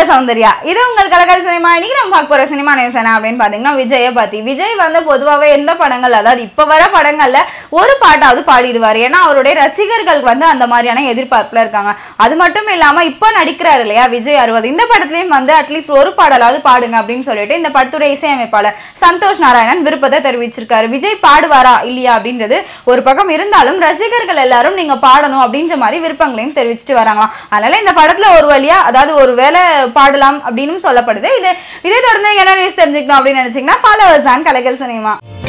சௌந்தர்யா இது உங்கள் கலக்கல் சினிமா இன்னைக்கு நம்ம பார்க்க போற சினிமா நியூஸ் என்ன அப்படின்னு பாத்தீங்கன்னா விஜயை பத்தி விஜய் வந்து பொதுவாகவே எந்த படங்கள் அதாவது இப்ப வர படங்கள்ல ஒரு பாட்டாவது பாடிடுவார் ஏன்னா அவருடைய ரசிகர்களுக்கு வந்து அந்த மாதிரியான எதிர்பார்ப்புல இருக்காங்க அது மட்டும் இல்லாம இப்ப நடிக்கிறாரு இல்லையா விஜய் அறுபது இந்த படத்துலயும் வந்து அட்லீஸ்ட் ஒரு பாடலாவது பாடுங்க அப்படின்னு சொல்லிட்டு இந்த படத்துடைய இசையமைப்பாளர் சந்தோஷ் நாராயணன் விருப்பத்தை தெரிவிச்சிருக்காரு விஜய் பாடுவாரா இல்லையா அப்படின்றது ஒரு பக்கம் இருந்தாலும் ரசிகர்கள் எல்லாரும் நீங்க பாடணும் அப்படின்ற மாதிரி விருப்பங்களையும் தெரிவிச்சிட்டு வராங்களாம் அதனால இந்த படத்துல ஒரு வழியா அதாவது ஒரு வேளை பாடலாம் அப்படின்னு சொல்லப்படுது இது இதே தொடர்ந்து என்ன நியூஸ் தெரிஞ்சுக்கணும் அப்படின்னு நினைச்சீங்கன்னா ஃபாலோவர்ஸ் ஆன் கலைகள் சினிமா